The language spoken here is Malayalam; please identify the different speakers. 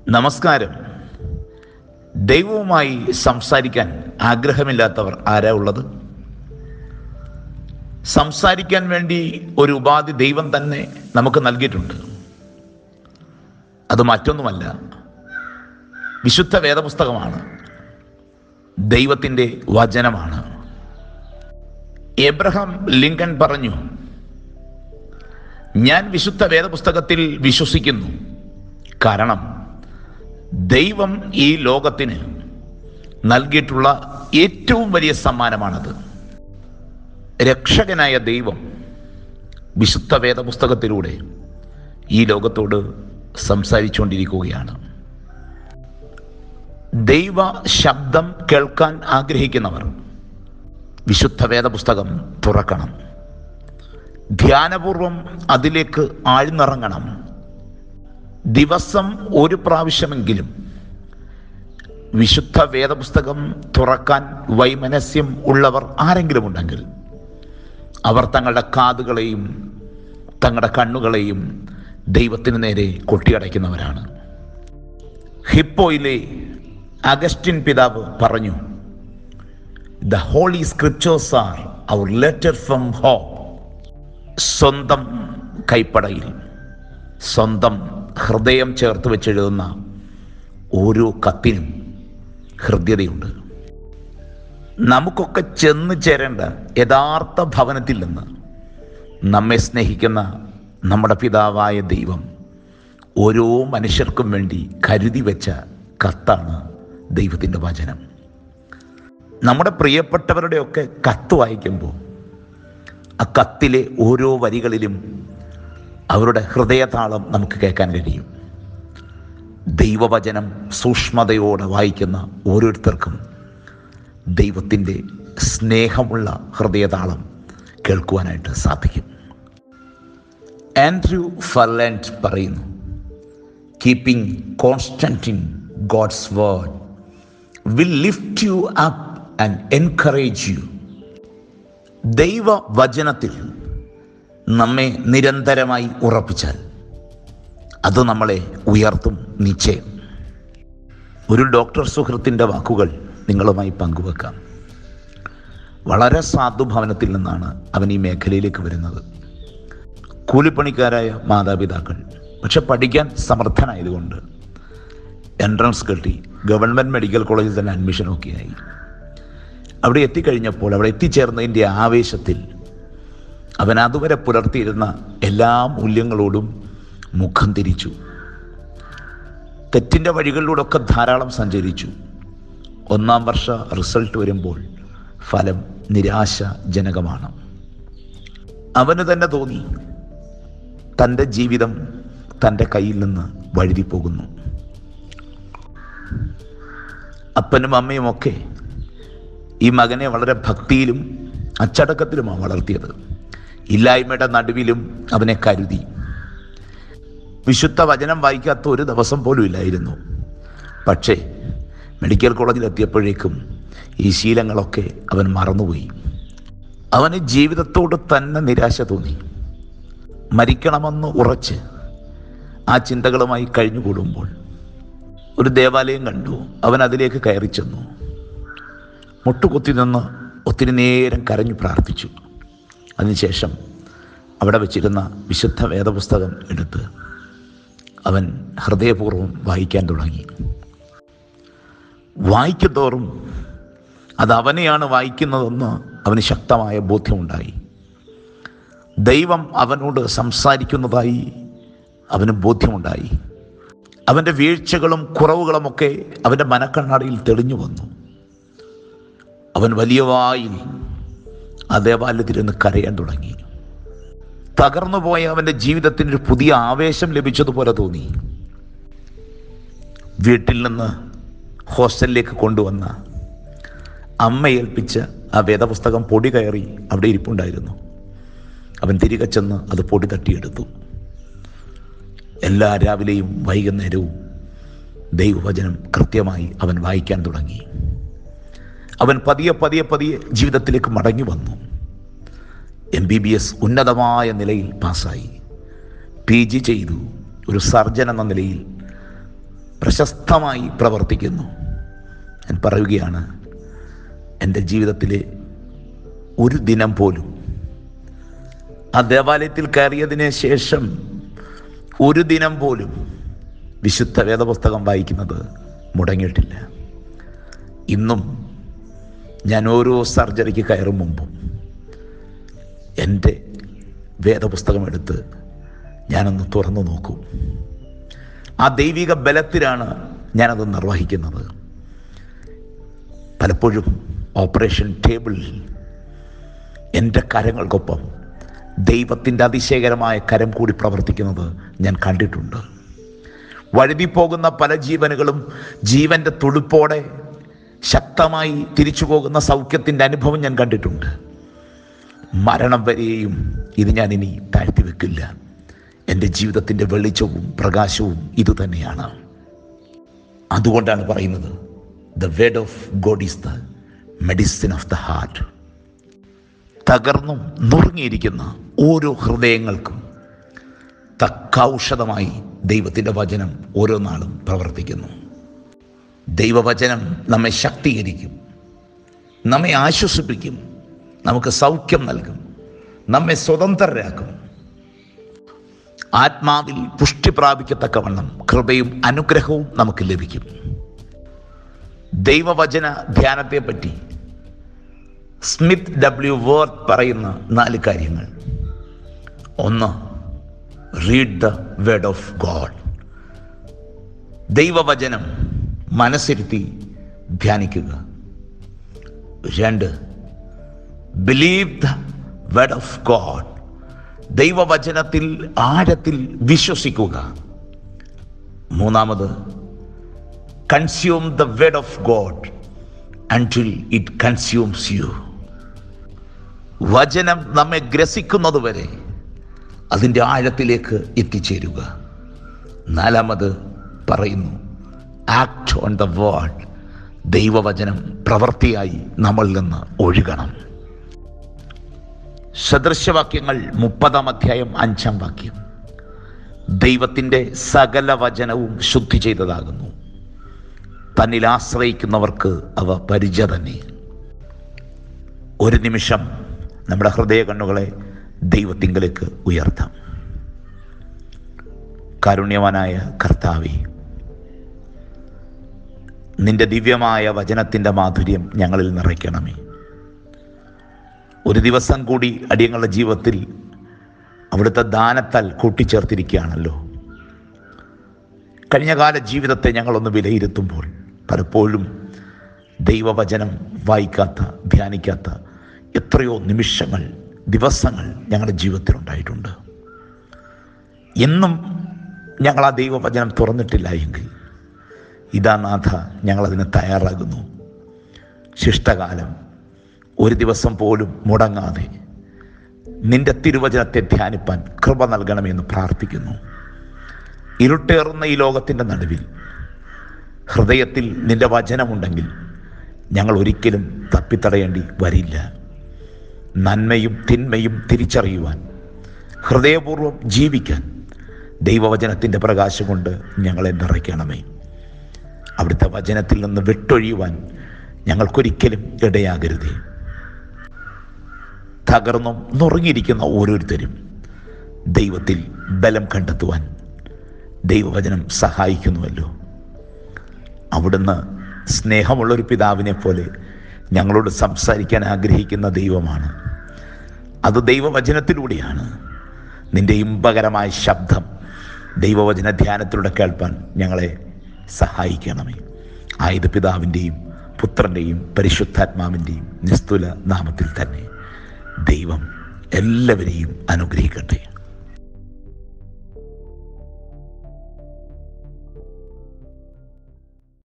Speaker 1: നമസ്കാരം ദൈവവുമായി സംസാരിക്കാൻ ആഗ്രഹമില്ലാത്തവർ ആരാ ഉള്ളത് സംസാരിക്കാൻ വേണ്ടി ഒരു ഉപാധി ദൈവം തന്നെ നമുക്ക് നൽകിയിട്ടുണ്ട് അത് മറ്റൊന്നുമല്ല വിശുദ്ധ വേദപുസ്തകമാണ് ദൈവത്തിൻ്റെ വചനമാണ് എബ്രഹാം ലിങ്കൺ പറഞ്ഞു ഞാൻ വിശുദ്ധ വേദപുസ്തകത്തിൽ വിശ്വസിക്കുന്നു കാരണം ദൈവം ഈ ലോകത്തിന് നൽകിയിട്ടുള്ള ഏറ്റവും വലിയ സമ്മാനമാണത് രക്ഷകനായ ദൈവം വിശുദ്ധ വേദപുസ്തകത്തിലൂടെ ഈ ലോകത്തോട് സംസാരിച്ചുകൊണ്ടിരിക്കുകയാണ് ദൈവ ശബ്ദം കേൾക്കാൻ ആഗ്രഹിക്കുന്നവർ വിശുദ്ധ വേദപുസ്തകം തുറക്കണം ധ്യാനപൂർവം അതിലേക്ക് ആഴ്ന്നിറങ്ങണം ദിവസം ഒരു പ്രാവശ്യമെങ്കിലും വിശുദ്ധ വേദപുസ്തകം തുറക്കാൻ വൈമനസ്യം ഉള്ളവർ ആരെങ്കിലും ഉണ്ടെങ്കിൽ അവർ തങ്ങളുടെ കാതുകളെയും തങ്ങളുടെ കണ്ണുകളെയും ദൈവത്തിന് നേരെ കൊട്ടിയടയ്ക്കുന്നവരാണ് ഹിപ്പോയിലെ അഗസ്റ്റിൻ പിതാവ് പറഞ്ഞു the holy scriptures are our letter from home സ്വന്തം കൈപ്പടയിൽ സ്വന്തം ഹൃദയം ചേർത്ത് വെച്ചെഴുതുന്ന ഓരോ കത്തിനും ഹൃദ്യതയുണ്ട് നമുക്കൊക്കെ ചെന്ന് ചേരേണ്ട യഥാർത്ഥ ഭവനത്തിൽ നിന്ന് നമ്മെ സ്നേഹിക്കുന്ന നമ്മുടെ പിതാവായ ദൈവം ഓരോ മനുഷ്യർക്കും വേണ്ടി കരുതി വെച്ച കത്താണ് ദൈവത്തിൻ്റെ വചനം നമ്മുടെ പ്രിയപ്പെട്ടവരുടെയൊക്കെ കത്ത് വായിക്കുമ്പോൾ ആ കത്തിലെ ഓരോ വരികളിലും അവരുടെ ഹൃദയതാളം നമുക്ക് കേൾക്കാൻ കഴിയും ദൈവവചനം സൂക്ഷ്മതയോടെ വായിക്കുന്ന ഓരോരുത്തർക്കും ദൈവത്തിൻ്റെ സ്നേഹമുള്ള ഹൃദയതാളം കേൾക്കുവാനായിട്ട് സാധിക്കും ആൻഡ്രൂ ഫർലാൻഡ് പറയുന്നു keeping constant in God's word will lift you up and encourage you ദൈവവചനത്തിൽ നമ്മെ നിരന്തരമായി ഉറപ്പിച്ചാൽ അത് നമ്മളെ ഉയർത്തും നിശ്ചയം ഒരു ഡോക്ടർ സുഹൃത്തിൻ്റെ വാക്കുകൾ നിങ്ങളുമായി പങ്കുവെക്കാം വളരെ സാധുഭവനത്തിൽ നിന്നാണ് അവൻ ഈ മേഖലയിലേക്ക് വരുന്നത് കൂലിപ്പണിക്കാരായ മാതാപിതാക്കൾ പക്ഷെ പഠിക്കാൻ സമർത്ഥനായതുകൊണ്ട് എൻട്രൻസ് കിട്ടി ഗവൺമെൻറ് മെഡിക്കൽ കോളേജിൽ തന്നെ അഡ്മിഷനൊക്കെ ആയി അവിടെ എത്തിക്കഴിഞ്ഞപ്പോൾ അവിടെ എത്തിച്ചേർന്നതിൻ്റെ ആവേശത്തിൽ അവൻ അതുവരെ പുലർത്തിയിരുന്ന എല്ലാ മൂല്യങ്ങളോടും മുഖം തിരിച്ചു തെറ്റിൻ്റെ വഴികളിലൂടെയൊക്കെ ധാരാളം സഞ്ചരിച്ചു ഒന്നാം വർഷ റിസൾട്ട് വരുമ്പോൾ ഫലം നിരാശജനകമാണ് അവന് തന്നെ തോന്നി തൻ്റെ ജീവിതം തൻ്റെ കയ്യിൽ നിന്ന് വഴുതി പോകുന്നു അപ്പനും അമ്മയും ഒക്കെ ഈ മകനെ വളരെ ഭക്തിയിലും അച്ചടക്കത്തിലുമാണ് വളർത്തിയത് ഇല്ലായ്മയുടെ നടുവിലും അവനെ കരുതി വിശുദ്ധ വചനം വായിക്കാത്ത ഒരു ദിവസം പോലും ഇല്ലായിരുന്നു പക്ഷേ മെഡിക്കൽ കോളേജിൽ എത്തിയപ്പോഴേക്കും ഈ ശീലങ്ങളൊക്കെ അവൻ മറന്നുപോയി അവന് ജീവിതത്തോട് തന്നെ നിരാശ തോന്നി മരിക്കണമെന്ന് ഉറച്ച് ആ ചിന്തകളുമായി കഴിഞ്ഞുകൂടുമ്പോൾ ഒരു ദേവാലയം കണ്ടു അവൻ അതിലേക്ക് കയറി ചെന്നു മുട്ടുകുത്തി നിന്ന് ഒത്തിരി നേരം കരഞ്ഞു പ്രാർത്ഥിച്ചു അതിനുശേഷം അവിടെ വെച്ചിരുന്ന വിശുദ്ധ വേദപുസ്തകം എടുത്ത് അവൻ ഹൃദയപൂർവ്വം വായിക്കാൻ തുടങ്ങി വായിക്കുന്തോറും അത് അവനെയാണ് വായിക്കുന്നതെന്ന് അവന് ശക്തമായ ബോധ്യമുണ്ടായി ദൈവം അവനോട് സംസാരിക്കുന്നതായി അവന് ബോധ്യമുണ്ടായി അവൻ്റെ വീഴ്ചകളും കുറവുകളുമൊക്കെ അവൻ്റെ മനക്കണ്ണാടിയിൽ തെളിഞ്ഞു വന്നു അവൻ വലിയ വായിൽ ആ ദേവാലയത്തിലിരുന്ന് കരയാൻ തുടങ്ങി തകർന്നു പോയ അവൻ്റെ ജീവിതത്തിന് ഒരു പുതിയ ആവേശം ലഭിച്ചതുപോലെ തോന്നി വീട്ടിൽ നിന്ന് ഹോസ്റ്റലിലേക്ക് കൊണ്ടുവന്ന അമ്മ ഏൽപ്പിച്ച ആ വേദപുസ്തകം പൊടി കയറി അവിടെ ഇരിപ്പുണ്ടായിരുന്നു അവൻ തിരികെ ചെന്ന് അത് പൊടി തട്ടിയെടുത്തു എല്ലാ രാവിലെയും വൈകുന്നേരവും ദൈവവചനം കൃത്യമായി അവൻ വായിക്കാൻ തുടങ്ങി അവൻ പതിയെ പതിയെ പതിയെ ജീവിതത്തിലേക്ക് മടങ്ങി വന്നു എം ബി ബി എസ് ഉന്നതമായ നിലയിൽ പാസ്സായി പി ജി ചെയ്തു ഒരു സർജൻ എന്ന നിലയിൽ പ്രശസ്തമായി പ്രവർത്തിക്കുന്നു ഞാൻ പറയുകയാണ് എൻ്റെ ജീവിതത്തിലെ ഒരു ദിനം പോലും ആ ദേവാലയത്തിൽ കയറിയതിന് ശേഷം ഒരു ദിനം പോലും വിശുദ്ധ വേദപുസ്തകം വായിക്കുന്നത് മുടങ്ങിയിട്ടില്ല ഇന്നും ഞാൻ ഓരോ സർജറിക്ക് കയറും മുമ്പും എൻ്റെ വേദപുസ്തകം എടുത്ത് ഞാനൊന്ന് തുറന്നു നോക്കും ആ ദൈവിക ബലത്തിലാണ് ഞാനത് നിർവഹിക്കുന്നത് പലപ്പോഴും ഓപ്പറേഷൻ ടേബിളിൽ എൻ്റെ കരങ്ങൾക്കൊപ്പം ദൈവത്തിൻ്റെ അതിശയകരമായ കരം കൂടി പ്രവർത്തിക്കുന്നത് ഞാൻ കണ്ടിട്ടുണ്ട് വഴുതിപ്പോകുന്ന പല ജീവനുകളും ജീവൻ്റെ തുടുപ്പോടെ ശക്തമായി തിരിച്ചു പോകുന്ന സൗഖ്യത്തിൻ്റെ അനുഭവം ഞാൻ കണ്ടിട്ടുണ്ട് മരണം വരെയും ഇത് ഞാൻ ഇനി താഴ്ത്തി വെക്കില്ല എൻ്റെ ജീവിതത്തിൻ്റെ വെളിച്ചവും പ്രകാശവും ഇതുതന്നെയാണ് അതുകൊണ്ടാണ് പറയുന്നത് the word of God is the medicine of the heart തകർന്നും നുറുങ്ങിയിരിക്കുന്ന ഓരോ ഹൃദയങ്ങൾക്കും തക്ക ഔഷധമായി ദൈവത്തിൻ്റെ വചനം ഓരോ നാളും പ്രവർത്തിക്കുന്നു ദൈവവചനം നമ്മെ ശക്തീകരിക്കും നമ്മെ ആശ്വസിപ്പിക്കും നമുക്ക് സൗഖ്യം നൽകും നമ്മെ സ്വതന്ത്രരാക്കും ആത്മാവിൽ പുഷ്ടി പ്രാപിക്കത്തക്കവണ്ണം കൃപയും അനുഗ്രഹവും നമുക്ക് ലഭിക്കും ദൈവവചന ധ്യാനത്തെപ്പറ്റി സ്മിത്ത് ഡബ്ല്യു വേർത്ത് പറയുന്ന നാല് കാര്യങ്ങൾ ഒന്ന് read the word of God ദൈവവചനം മനസ്സിരുത്തി ധ്യാനിക്കുക രണ്ട് believe the word of God ദൈവവചനത്തിൽ ആഴത്തിൽ വിശ്വസിക്കുക മൂന്നാമത് consume the word of God until it consumes you വചനം നമ്മെ ഗ്രസിക്കുന്നത് വരെ അതിൻ്റെ ആഴത്തിലേക്ക് എത്തിച്ചേരുക നാലാമത് പറയുന്നു ആക്ട് ഓൺ ദ വേർഡ് ദൈവവചനം പ്രവൃത്തിയായി നമ്മളിൽ നിന്ന് ഒഴുകണം സദൃശവാക്യങ്ങൾ മുപ്പതാം അധ്യായം അഞ്ചാം വാക്യം ദൈവത്തിൻ്റെ സകല വചനവും ശുദ്ധി ചെയ്തതാകുന്നു തന്നിൽ ആശ്രയിക്കുന്നവർക്ക് അവ പരിച തന്നെ ഒരു നിമിഷം നമ്മുടെ ഹൃദയ കണ്ണുകളെ ദൈവത്തിങ്കലേക്ക് ഉയർത്താം കാരുണ്യവാനായ കർത്താവേ നിന്റെ ദിവ്യമായ വചനത്തിൻ്റെ മാധുര്യം ഞങ്ങളിൽ നിറയ്ക്കണമേ ഒരു ദിവസം കൂടി അടിയങ്ങളുടെ ജീവിതത്തിൽ അവിടുത്തെ ദാനത്താൽ കൂട്ടിച്ചേർത്തിരിക്കുകയാണല്ലോ കഴിഞ്ഞകാല ജീവിതത്തെ ഞങ്ങളൊന്ന് വിലയിരുത്തുമ്പോൾ പലപ്പോഴും ദൈവവചനം വായിക്കാത്ത ധ്യാനിക്കാത്ത എത്രയോ നിമിഷങ്ങൾ ദിവസങ്ങൾ ഞങ്ങളുടെ ജീവിതത്തിൽ ഉണ്ടായിട്ടുണ്ട് എന്നും ഞങ്ങൾ ആ ദൈവവചനം തുറന്നിട്ടില്ല എങ്കിൽ ഇതാ നാഥ ഞങ്ങളതിന് തയ്യാറാകുന്നു ശിഷ്ടകാലം ഒരു ദിവസം പോലും മുടങ്ങാതെ നിന്റെ തിരുവചനത്തെ ധ്യാനിപ്പാൻ കൃപ നൽകണമെന്ന് പ്രാർത്ഥിക്കുന്നു ഇരുട്ടേറുന്ന ഈ ലോകത്തിൻ്റെ നടുവിൽ ഹൃദയത്തിൽ നിന്റെ വചനമുണ്ടെങ്കിൽ ഞങ്ങൾ ഒരിക്കലും തപ്പിത്തടയേണ്ടി വരില്ല നന്മയും തിന്മയും തിരിച്ചറിയുവാൻ ഹൃദയപൂർവ്വം ജീവിക്കാൻ ദൈവവചനത്തിൻ്റെ പ്രകാശം കൊണ്ട് ഞങ്ങളെ നിറയ്ക്കണമേ അവിടുത്തെ വചനത്തിൽ നിന്ന് വിട്ടൊഴിയുവാൻ ഞങ്ങൾക്കൊരിക്കലും ഇടയാകരുതേ തകർന്നും നുറുങ്ങിയിരിക്കുന്ന ഓരോരുത്തരും ദൈവത്തിൽ ബലം കണ്ടെത്തുവാൻ ദൈവവചനം സഹായിക്കുന്നുവല്ലോ അവിടുന്ന് സ്നേഹമുള്ളൊരു പിതാവിനെ പോലെ ഞങ്ങളോട് സംസാരിക്കാൻ ആഗ്രഹിക്കുന്ന ദൈവമാണ് അത് ദൈവവചനത്തിലൂടെയാണ് നിന്റെ ഇമ്പകരമായ ശബ്ദം ദൈവവചന ധ്യാനത്തിലൂടെ കേൾപ്പാൻ ഞങ്ങളെ സഹായിക്കണമേ ആയത് പിതാവിൻ്റെയും പുത്രൻ്റെയും പരിശുദ്ധാത്മാവിൻ്റെയും നിസ്തുല നാമത്തിൽ തന്നെ ദൈവം എല്ലാവരെയും അനുഗ്രഹിക്കട്ടെ